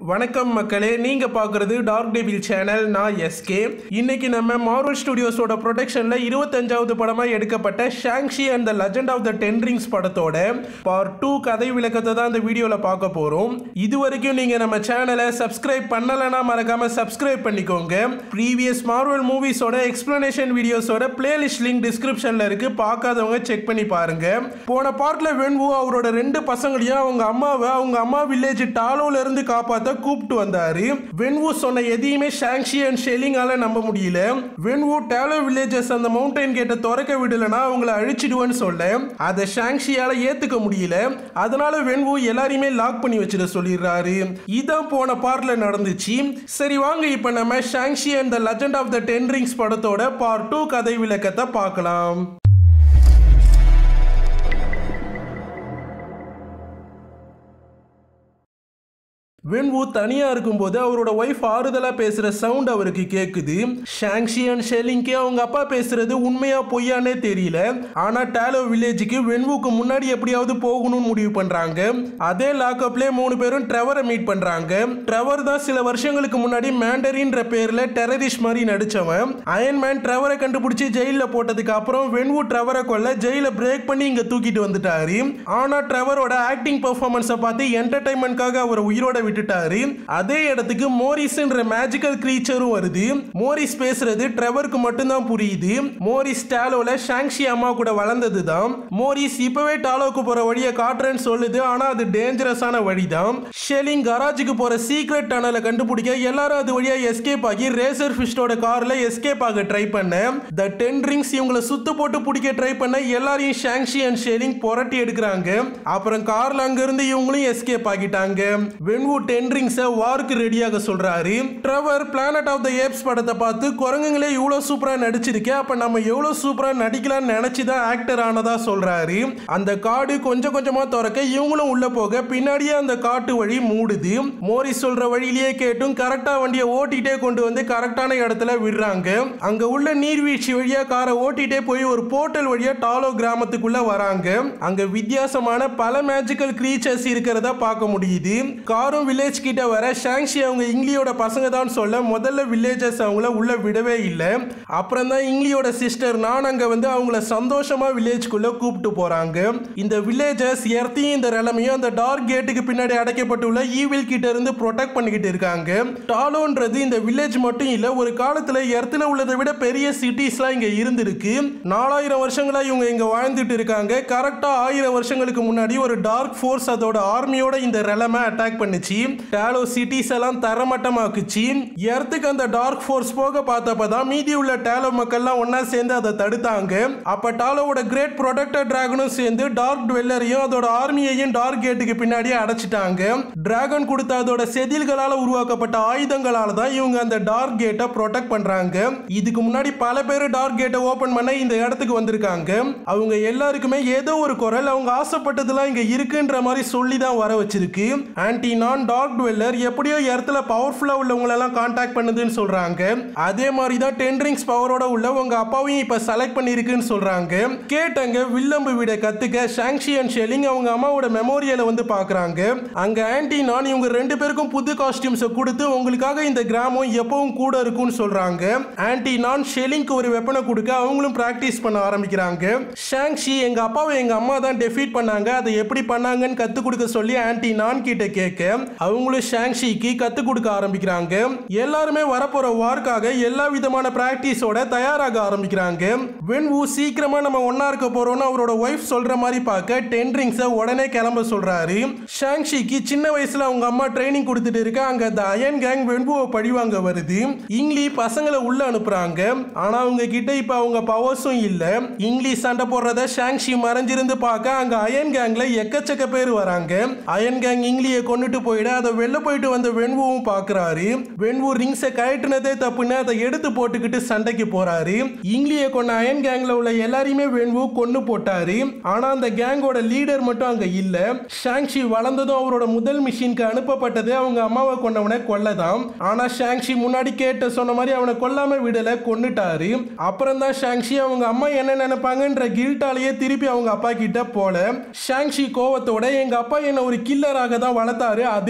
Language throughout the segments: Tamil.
வணக்கம் மக்களே நீங்க பார்க்குறது டார்க் டேபிள் சேனல் நான் எஸ்கே இன்னைக்கு நம்ம மார்வல் ஸ்டுடியோஸோட ப்ரொடக்ஷன்ல இருபத்தஞ்சாவது படமா எடுக்கப்பட்ட Shang Chi and the legend of the ten rings படத்தோட பார்ட் டூ கதை விளக்கத்தை தான் இந்த வீடியோல பார்க்க போறோம் இது வரைக்கும் நீங்க நம்ம சேனலை சப்ஸ்கிரைப் பண்ணலைன்னா மறக்காம சப்ஸ்கிரைப் பண்ணிக்கோங்க ப்ரீவியஸ் மார்வல் மூவிஸோட எக்ஸ்பிளனேஷன் வீடியோஸோட பிளேலிஸ்ட் லிங்க் டிஸ்கிரிப்ஷன்ல இருக்கு பார்க்காதவங்க செக் பண்ணி பாருங்க போன பார்ட்ல வென்வு அவரோட ரெண்டு பசங்களையும் அவங்க அம்மாவை அவங்க அம்மா வில்லேஜ் டாலோல இருந்து காப்பாத்த கூப்பிட்டு வந்தாரு வென்வு சொன்ன எதையுமே ஷாங்ஷி அண்ட் ஷெலிங்கால நம்ப முடியல வென்வு டாலோ வில்லேஜஸ் அந்த மவுண்டைன் கேட்டை திறக்க விடலனா அவங்கள அழிச்சிடுவேன்னு சொல்ல அதை ஷாங்ஷியால ஏத்துக்க முடியல அதனால வென்வு எல்லாரையுமே லாக் பண்ணி வச்சிட சொல்லிடுறாரு இதான் போன பார்ட்ல நடந்துச்சு சரி வாங்க இப்ப நம்ம Shang Chi and the legend of the ten rings படத்தோட பார்ட் டூ கதை விளக்கத்தை பார்க்கலாம் வென்வு தனியா இருக்கும்போது அவரோட ஒய்ஃப் ஆறுதலா பேசுற சவுண்ட் அவருக்கு கேக்குது ஷாங்ஷி அண்ட் ஷெலிங்கே அவங்க அப்பா பேசுறது உண்மையா பொய்யானே தெரியல ஆனா டாலோ வில்லேஜுக்கு வென்வுக்கு முன்னாடி எப்படியாவது போகணும்னு முடிவு பண்றாங்க அதே லாக்அப்ல மூணு பேரும் ட்ரெவரை மீட் பண்றாங்க ட்ரெவர் தான் சில வருஷங்களுக்கு முன்னாடி மேண்டரின்ற பேர்ல டெரரிஸ்ட் மாதிரி நடிச்சவன் அயன் மேன் ட்ரெவரை கண்டுபிடிச்சு ஜெயில போட்டதுக்கு அப்புறம் வென்வு ட்ரெவரை கொல்ல ஜெயில பிரேக் பண்ணி இங்க தூக்கிட்டு வந்துட்டாரு ஆனா ட்ரெவரோட ஆக்டிங் பெர்ஃபார்மன்ஸை பார்த்து என்டர்டைன்மெண்ட்காக அவரை உயிரோட விட்டுட்டாரு அதே இடத்துக்கு மோரிஸ்ன்ற மேஜிக்கல் கிரீச்சரும் வருது மோரிஸ் பேசுறது ட்ரெவருக்கு மட்டும்தான் புரியுது மோரிஸ் டாலோல ஷாங்ஷி அம்மா கூட வளர்ந்தது தான் மோரிஸ் இப்பவே டாலோக்கு போற வழியை காட்டுறேன்னு சொல்லுது ஆனா அது டேஞ்சரஸான வழிதான் ஷெலிங் கராஜுக்கு போற சீக்ரெட் டனலை கண்டுபிடிக்க எல்லாரும் அது வழியா எஸ்கேப் ஆகி ரேசர் ஃபிஷ்டோட கார்ல எஸ்கேப் ஆக ட்ரை பண்ண த டென் ரிங்ஸ் இவங்களை சுத்து போட்டு பிடிக்க ட்ரை பண்ண எல்லாரையும் ஷாங்ஷி அண்ட் ஷெலிங் புரட்டி எடுக்கிறாங்க அப்புறம் கார்ல அங்க இருந்து இவங்களும் எஸ்கேப் ஆகிட்டாங்க வென்வு டென் ரிங்ஸை வார்க்கு ரெடியாக சொல்றாரு Trevor planet of the apes படத்தை பார்த்து குரங்குங்களே இவ்வளோ சூப்பரா நடிச்சிருக்கே அப்ப நம்ம எவ்வளோ சூப்பரா நடிக்கலாம்னு நினைச்சு தான் ஆக்டர் ஆனதா சொல்றாரு அந்த காடு கொஞ்சம் கொஞ்சமா திறக்க இவங்களும் உள்ள போக பின்னாடியே அந்த காட்டு வழி மூடுது மோரி சொல்ற வழியிலேயே கேட்டும் கரெக்டா வண்டியை ஓட்டிட்டே கொண்டு வந்து கரெக்டான இடத்துல விடுறாங்க அங்க உள்ள நீர்வீழ்ச்சி வழியா காரை ஓட்டிட்டே போய் ஒரு போர்ட்டல் வழியா டாலோ கிராமத்துக்குள்ள வராங்க அங்க வித்தியாசமான பல மேஜிக்கல் கிரீச்சர்ஸ் இருக்கிறத பார்க்க முடியுது காரும் வில்லேஜ் கிட்ட வர ஷாங்ஷி அவங்க இங்கிலியோட பசங்க தான் சொல்ல முதல்ல வில்லேஜஸ் அவங்கள உள்ள விடவே இல்லை அப்புறம் தான் இங்கிலியோட சிஸ்டர் நான் அங்க வந்து அவங்கள சந்தோஷமா வில்லேஜ்குள்ள கூப்பிட்டு போறாங்க இந்த வில்லேஜஸ் எர்த்தையும் இந்த நிலைமையும் அந்த டார்க் கேட்டுக்கு பின்னாடி அடைக்கப்பட்டுள்ள ஈவில் கிட்ட இருந்து ப்ரொடெக்ட் பண்ணிக்கிட்டு இருக்காங்க டாலோன்றது இந்த வில்லேஜ் மட்டும் இல்ல ஒரு காலத்துல எர்த்துல உள்ளதை விட பெரிய சிட்டிஸ்லாம் இங்க இருந்திருக்கு நாலாயிரம் வருஷங்களா இவங்க இங்க வாழ்ந்துட்டு இருக்காங்க கரெக்டா ஆயிரம் வருஷங்களுக்கு முன்னாடி ஒரு டார்க் ஃபோர்ஸ் அதோட ஆர்மியோட இந்த நிலைமை அட்டாக் பண்ணுச்சு டாலோ சிட்டிஸ் எல்லாம் தரமட்டமாக்குச்சு எர்த்துக்கு அந்த டார்க் ஃபோர்ஸ் போக பார்த்தப்பதான் மீதி உள்ள டாலோ மக்கள்லாம் ஒன்னா சேர்ந்து அதை தடுத்தாங்க அப்ப டாலோவோட கிரேட் ப்ரொடக்டர் டிராகனும் சேர்ந்து டார்க் டுவெல்லரையும் அதோட ஆர்மியையும் டார்க் கேட்டுக்கு பின்னாடி அடைச்சிட்டாங்க டிராகன் கொடுத்த அதோட செதில்களால உருவாக்கப்பட்ட ஆயுதங்களால தான் இவங்க அந்த டார்க் கேட்டை ப்ரொடெக்ட் பண்றாங்க இதுக்கு முன்னாடி பல பேர் டார்க் கேட்டை ஓபன் பண்ண இந்த இடத்துக்கு வந்திருக்காங்க அவங்க எல்லாருக்குமே ஏதோ ஒரு குரல் அவங்க ஆசைப்பட்டதெல்லாம் இங்க இருக்குன்ற மாதிரி சொல்லி தான் வர வச்சிருக்கு ஆன்டி நான் டார்க் டுவெல்லர் எப்படியோ இடத்துல பவர்ஃபுல்லா உள்ளவங்க எல்லாம் கான்டாக்ட் பண்ணுதுன்னு சொல்றாங்க அதே மாதிரி தான் டென் ரிங்ஸ் பவரோட உள்ள உங்க அப்பாவையும் இப்ப செலக்ட் பண்ணிருக்குன்னு சொல்றாங்க கேட்டங்க வில்லம்பு விட கத்துக்க ஷாங்ஷி அண்ட் ஷெலிங் அவங்க அம்மாவோட மெமோரியலை வந்து பாக்குறாங்க அங்க ஆன்டி நான் இவங்க ரெண்டு பேருக்கும் புது காஸ்டியூம்ஸை கொடுத்து உங்களுக்காக இந்த கிராமம் எப்பவும் கூட இருக்கும்னு சொல்றாங்க ஆன்டி நான் ஷெலிங்க்கு ஒரு வெப்பனை கொடுக்க அவங்களும் பிராக்டிஸ் பண்ண ஆரம்பிக்கிறாங்க ஷாங்ஷி எங்க அப்பாவை எங்க அம்மா தான் டெஃபீட் பண்ணாங்க அதை எப்படி பண்ணாங்கன்னு கத்து கொடுக்க சொல்லி ஆன்டி நான் கிட்ட கேட்க அவங்களும் ஷாங்ஷிக்கு கத்து கொடுக்க ஆரம்பிக்கிறாங்க எல்லாருமே வரப்போற வார்க்காக எல்லா விதமான பிராக்டிஸோட தயாராக ஆரம்பிக்கிறாங்க வென்வு சீக்கிரமா நம்ம ஒன்னா இருக்க போறோம்னு அவரோட ஒய்ஃப் சொல்ற மாதிரி பார்க்க டென் ரிங்ஸை உடனே கிளம்ப சொல்றாரு ஷாங்ஷிக்கு சின்ன வயசுல அவங்க அம்மா ட்ரைனிங் கொடுத்துட்டு இருக்க அங்க அந்த அயன் கேங் வெண்புவை பழிவாங்க வருது இங்கிலி பசங்களை உள்ள அனுப்புறாங்க ஆனா அவங்க கிட்ட இப்ப அவங்க பவர்ஸும் இல்ல இங்கிலீஷ் சண்டை போடுறத ஷாங்ஷி மறைஞ்சிருந்து பார்க்க அங்க அயன் கேங்ல எக்கச்சக்க பேர் வராங்க அயன் கேங் இங்கிலியை கொண்டுட்டு போயிட அதை வெளில போயிட்டு வந்த வெண்புவும் பாக்குறாரு வெண்பு ரிங்ஸை கழட்டினதே தப்புன்னு அதை எடுத்து போட்டுக்கிட்டு சண்டைக்கு போறாரு இங்கிலியை கொண்ட அயன் கேங்ல உள்ள எல்லாரையுமே வெண்பு கொண்டு போட்டாரு ஆனா அந்த கேங்கோட லீடர் மட்டும் அங்க இல்ல ஷாங்ஷி வளர்ந்ததும் அவரோட முதல் மிஷினுக்கு அனுப்பப்பட்டது அவங்க அம்மாவை கொண்டவனை கொல்லதான் ஆனா ஷாங்ஷி முன்னாடி கேட்ட சொன்ன மாதிரி அவனை கொல்லாம விடல கொன்னுட்டாரு அப்புறம் தான் ஷாங்ஷி அவங்க அம்மா என்ன நினைப்பாங்கன்ற கில்ட்டாலேயே திருப்பி அவங்க அப்பா கிட்ட போல ஷாங்ஷி கோவத்தோட எங்க அப்பா என்ன ஒரு கில்லராக தான் வளர்த்தாரு அதே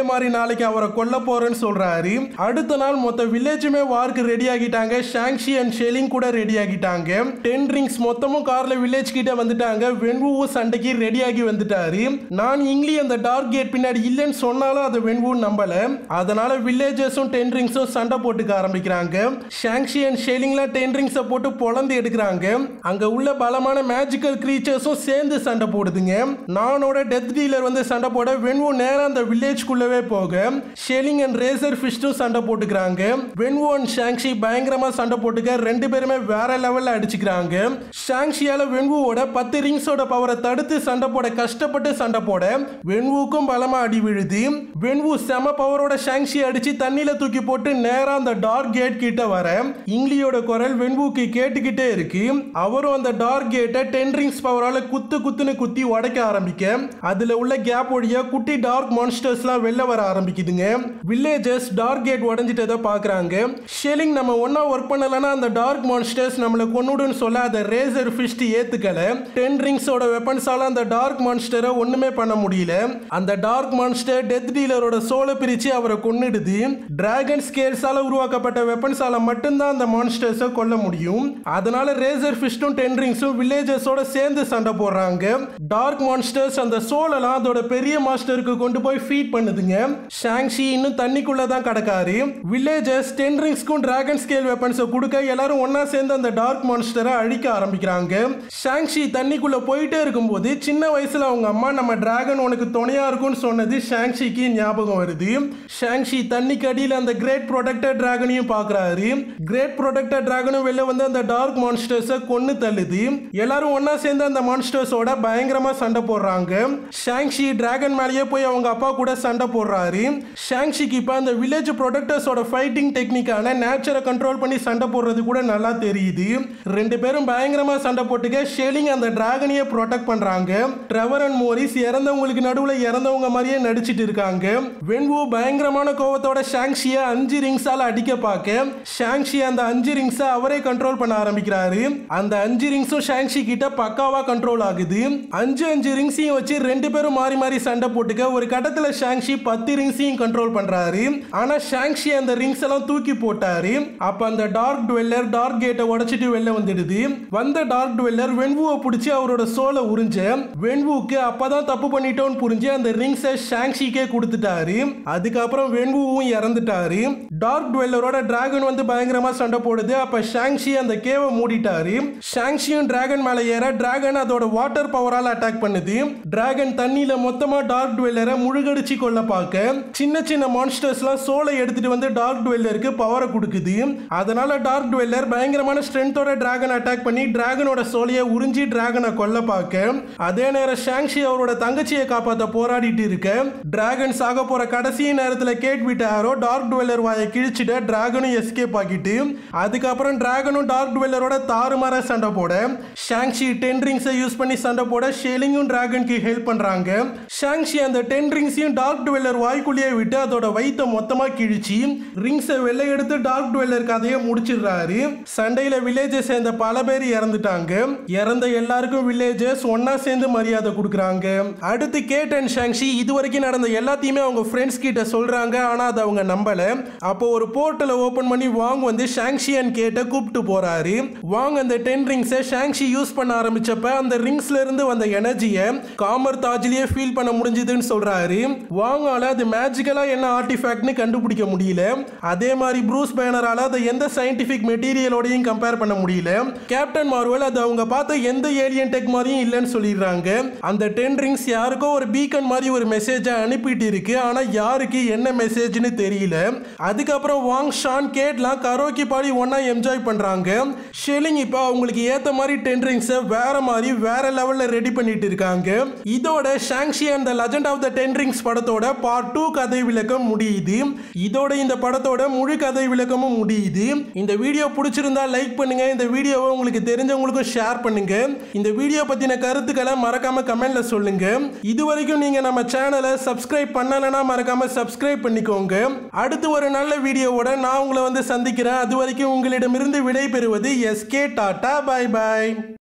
மாதிரி நாளைக்கு அவரை கொல்ல போறேன்னு சொல்றாரு அடுத்த நாள் மொத்த வில்லேஜுமே வார்க்கு ரெடி ஆகிட்டாங்க ஷாங்ஷி அண்ட் ஷெலிங் கூட ரெடி ஆகிட்டாங்க டென் ரிங்ஸ் மொத்தமும் கார்ல வில்லேஜ் கிட்ட வந்துட்டாங்க வென்வூ சண்டைக்கு ரெடி ஆகி வந்துட்டாரு நான் இங்கிலி அந்த டார்க் கேட் பின்னாடி இல்லைன்னு சொன்னாலும் அதை வென்வூ நம்பல அதனால வில்லேஜர்ஸும் டென் ரிங்ஸும் சண்டை போட்டுக்க ஆரம்பிக்கிறாங்க ஷாங்ஷி அண்ட் ஷெலிங்லாம் டென் ரிங்ஸை போட்டு பொழந்து எடுக்கிறாங்க அங்க உள்ள பலமான மேஜிக்கல் கிரீச்சர்ஸும் சேர்ந்து சண்டை போடுதுங்க நானோட டெத் டீலர் வந்து சண்டை போட வென்வோ நேரா அந்த வில்லேஜ்குள்ளவே போக ஷெலிங் அண்ட் ரேசர் ஃபிஷ்டும் சண்டை போட்டுக்கிறாங்க வென்வோ அண்ட் ஷாங்ஷி பயங்கரமா சண்டை போட்டுக்க ரெண்டு பேருமே வேற லெவல்ல அடிச்சுக்கிறாங்க ஷாங்ஷியால வென்வுவோட பத்து ரிங்ஸோட பவரை தடுத்து சண்டை போட கஷ்டப்பட்டு சண்டை போட வென்வுக்கும் பலமா அடி விழுது வென்வு செம பவரோட ஷாங்ஷி அடிச்சு தண்ணியில தூக்கி போட்டு நேரா அந்த டார்க் கேட் கிட்ட வர இங்கிலியோட குரல் வென்வுக்கு கேட்டுக்கிட்டே இருக்கு அவரும் அந்த டார்க் கேட்டை டென் ரிங்ஸ் பவரால குத்து குத்துன்னு குத்தி உடைக்க ஆரம்பிக்க அதுல உள்ள கேப் வழியா குட்டி டார்க் மான்ஸ்டர்ஸ்லாம் வெளில வர ஆரம்பிக்குதுங்க வில்லேஜஸ் டார்க் கேட் உடஞ்சிட்டதை பாக்குறாங்க ஷெலிங் நம்ம ஒன்னா ஒர்க் பண்ணலன்னா அந்த டார்க் மான்ஸ்டர்ஸ் நம்மளை கொன்னுடுன்னு சொல்ல அதை ரேசர் ஃபிஸ்ட் ஏத்துக்கல டென் ரிங்ஸோட வெப்பன்ஸால அந்த டார்க் மான்ஸ்டரை ஒண்ணுமே பண்ண முடியல அந்த டார்க் மான்ஸ்டர் டெத் டீலரோட சோலை பிரிச்சு அவரை கொன்னுடுது டிராகன் ஸ்கேல்ஸால உருவாக்கப்பட்ட வெப்பன்ஸால மட்டும்தான் அந்த மான்ஸ்டர்ஸை கொல்ல முடியும் அதனால ரேசர் ஃபிஸ்டும் டென் ரிங்ஸும் வில்லேஜர்ஸோட சேர்ந்து சண்டை போடுறாங்க டார்க் மான்ஸ்டர்ஸ் அந்த சோலெல்லாம் அதோட பெரிய மாஸ்டருக்கு கொண்டு போய் ஃபீட் பண்ணுதுங்க ஷாங்ஷி இன்னும் தண்ணிக்குள்ள தான் கிடக்காரு வில்லேஜர்ஸ் டென் ரிங்ஸ்க்கும் டிராகன் ஸ்கேல் வெப்பன்ஸை கொடுக்க எல்லாரும் ஒண்ணா சேர்ந்து அந்த டார்க் மான்ஸ்டரை அழிக்க ஆரம்பிக்கிறாங்க ஷாங்ஷி தண்ணிக்குள்ள போயிட்டே இருக்கும்போது சின்ன வயசுல அவங்க அம்மா நம்ம டிராகன் உனக்கு துணையா இருக்கும்னு சொன்னது ஷாங்ஷிக்கு ஞாபகம் வருது ஷாங்ஷி தண்ணிக்கு அடியில் அந்த கிரேட் ப்ரொடெக்டர் டிராகனையும் பார்க்கறாரு கிரேட் ப்ரொடெக்டர் டிராகனும் வெளில வந்து அந்த டார்க் மான்ஸ்டர்ஸை கொன்னு தள்ளுது எல்லாரும் ஒண்ணா சேர்ந்து அந்த மான்ஸ்டர்ஸோட பயங்கரமா சண்டை போடுறாங்க ஷாங்ஷி டிராகன் மேலேயே போய் அவங்க அப்பா கூட சண்டை போடுறாரு ஷாங்ஷிக்கு இப்போ அந்த வில்லேஜ் ப்ரொடெக்டர்ஸோட ஃபைட்டிங் டெக்னிக்கான நேச்சரை கண்ட்ரோல் பண்ணி சண்டை போடுறது கூட நல்லா தெரியுது ரெண்டு பேரும் பயங்கரமா சண்டை போட்டுக்க ஷெலிங் அந்த டிராகனையே ப்ரொடெக்ட் பண்றாங்க ட்ரெவர் அண்ட் மோரிஸ் இறந்தவங்களுக்கு நடுவில் இறந்தவங்க மாதிரியே நடிச்சிட்டு இருக்காங்க வென்வு பயங்கரமான கோவத்தோட ஷாங்ஷியை அஞ்சு ரிங்ஸால அடிக்க பார்க்க ஷாங்ஷி அந்த அஞ்சு ரிங்ஸை அவரே கண்ட்ரோல் பண்ண ஆரம்பிக்கிறாரு அந்த அஞ்சு ரிங்ஸும் ஷாங்ஷி கிட்ட பக்காவா கண்ட்ரோல் ஆகுது அஞ்சு அஞ்சு ரிங்ஸையும் வச்சு ரெண்டு பேரும் மாறி மாறி சண்டை போட்டுக்க ஒரு கட்டத்துல ஷாங்ஷி பத்து ரிங்ஸையும் கண்ட்ரோல் பண்றாரு ஆனா ஷாங்ஷி அந்த ரிங்ஸ் எல்லாம் தூக்கி போட்டாரு அப்ப அந்த டார்க் டுவெல்லர் டார்க் கேட்டை உடைச்சிட்டு வெளில வந்துடுது வந்த டார்க் டுவெல்லர் வென்வுவை பிடிச்சி அவரோட சோலை உறிஞ்ச வென்வுக்கு அப்பதான் தப்பு பண்ணிட்டோம்னு புரிஞ்சு அந்த ரிங்ஸை ஷாங்ஷிக்கே கொடுத்துட்டாரு அதுக்கப்புறம் வென்வுவும் இறந்துட்டாரு டார்க் டுவெல்லரோட டிராகன் வந்து பயங்கரமா சண்டை போடுது அப்ப ஷாங்ஷி அந்த கேவை மூடிட்டாரு ஷாங்ஷியும் டிராகன் மேல ஏற டிராகன் அதோட வாட்டர் பவரால் அட்டாக் பண்ணுது டிராகன் தண்ணியில மொத்தமா டார்க் டுவெல்லரை முழுகடிச்சு கொள்ள பார்க்க சின்ன சின்ன மான்ஸ்டர்ஸ்லாம் சோலை எடுத்துட்டு வந்து டார்க் டுவெல்லருக்கு பவரை கொடுக்குது அதனால டார்க் டுவெல்லர் பயங்கரமான ஸ்ட்ரென்த்தோட டிராகன் அட்டாக் பண்ணி டிராகனோட சோலையை உறிஞ்சி டிராகனை கொல்ல பார்க்க அதே நேரம் ஷாங்ஷி அவரோட தங்கச்சியை காப்பாத்த போராடிட்டு இருக்க டிராகன் சாக போற கடைசி நேரத்துல கேட் விட்ட ஆரோ டார்க் டுவெல்லர் வாயை கிழிச்சிட டிராகனும் எஸ்கேப் ஆகிட்டு அதுக்கப்புறம் டிராகனும் டார்க் டுவெல்லரோட தாறுமாற சண்டை போட ஷாங்ஷி டென் ரிங்ஸை யூஸ் பண்ணி சண்டை போட ஷேலிங்கும் டிராகனுக்கு ஹெல்ப் பண்றாங்க ஷாங்ஷி அந்த டென் ரிங்ஸையும் டார்க் டுவெல்லர் வாய்க்குள்ளேயே விட்டு அதோட வயித்தை மொத்தமா கிழிச்சு ரிங்ஸை வெளில எடுத்து டார்க் டுவெல்லர் கதையை முடிச்சிடுறாரு சண்டையில வில்லேஜை சேர்ந்த பல பேர் இறந்துட்டாங்க இறந்த எல்லாருக்கும் வில்லேஜஸ் ஒன்னா சேர்ந்து மரியாதை கொடுக்குறாங்க அடுத்து கேட் அண்ட் ஷாங்ஷி இது வரைக்கும் நடந்த எல்லாத்தையுமே அவங்க ஃப்ரெண்ட்ஸ் கிட்ட சொல்றாங்க ஆனா அதை அவங்க நம்பல அப்போ ஒரு போர்ட்டலை ஓபன் பண்ணி வாங் வந்து ஷாங்ஷி அண்ட் கேட்டை கூப்பிட்டு போறாரு வாங் அந்த டென் ரிங்ஸை ஷாங்ஷி யூஸ் பண்ண ஆரம்பிச்சப்ப அந்த ரிங்ஸ்ல இருந்து வந்த எனர்ஜியை காமர் தாஜ்லயே ஃபீல் பண்ண முடிஞ்சதுன்னு சொல்றாரு வாங்கால அது மேஜிக்கலா என்ன ஆர்டிஃபேக்ட்னு கண்டுபிடிக்க முடியல அதே மாதிரி ப்ரூஸ் பேனரால அதை எந்த சயின்டிபிக் மெட்டீரியலோடையும் கம்பேர் பண்ண முடியல கேப்டன் மார்வல் அது அவங்க பார்த்த எந்த ஏலியன் டெக் மாதிரியும் இல்லைன்னு சொல்லிடுறாங்க அந்த டென் ரிங்ஸ் யாருக்கோ ஒரு பீக்கன் மாதிரி ஒரு மெசேஜை அனுப்பிட்டு இருக்கு ஆனா யாருக்கு என்ன மெசேஜ்னு தெரியல அதுக்கப்புறம் வாங் ஷான் கேட்லாம் கரோக்கி பாடி ஒன்னா என்ஜாய் பண்றாங்க ஷெலிங் இப்போ அவங்களுக்கு ஏத்த மாதிரி டென் ரிங்ஸை வேற மாதிரி வேற லெவல்ல ரெடி பண்ணிட்டு இருக்காங்க இதோட Shang Chi and the legend of the ten rings படத்தோட பார்ட் டூ கதை விளக்கம் முடியுது இதோட இந்த படத்தோட முழு கதை விளக்கமும் முடியுது இந்த வீடியோ பிடிச்சிருந்தா லைக் பண்ணுங்க இந்த வீடியோவை உங்களுக்கு தெரிஞ்சவங்களுக்கும் ஷேர் பண்ணுங்க இந்த வீடியோ பத்தின கருத்துக்களை மறக்காம கமெண்ட்ல சொல்லுங்க இது வரைக்கும் நீங்க நம்ம சேனலை சப்ஸ்கிரைப் பண்ணலைன்னா மறக்காம சப்ஸ்கிரைப் பண்ணிக்கோங்க அடுத்து ஒரு நல்ல வீடியோவோட நான் உங்களை வந்து சந்திக்கிறேன் அது வரைக்கும் உங்களிடமிருந்து விடை பெறுவது எஸ்கே டாடா பை பாய்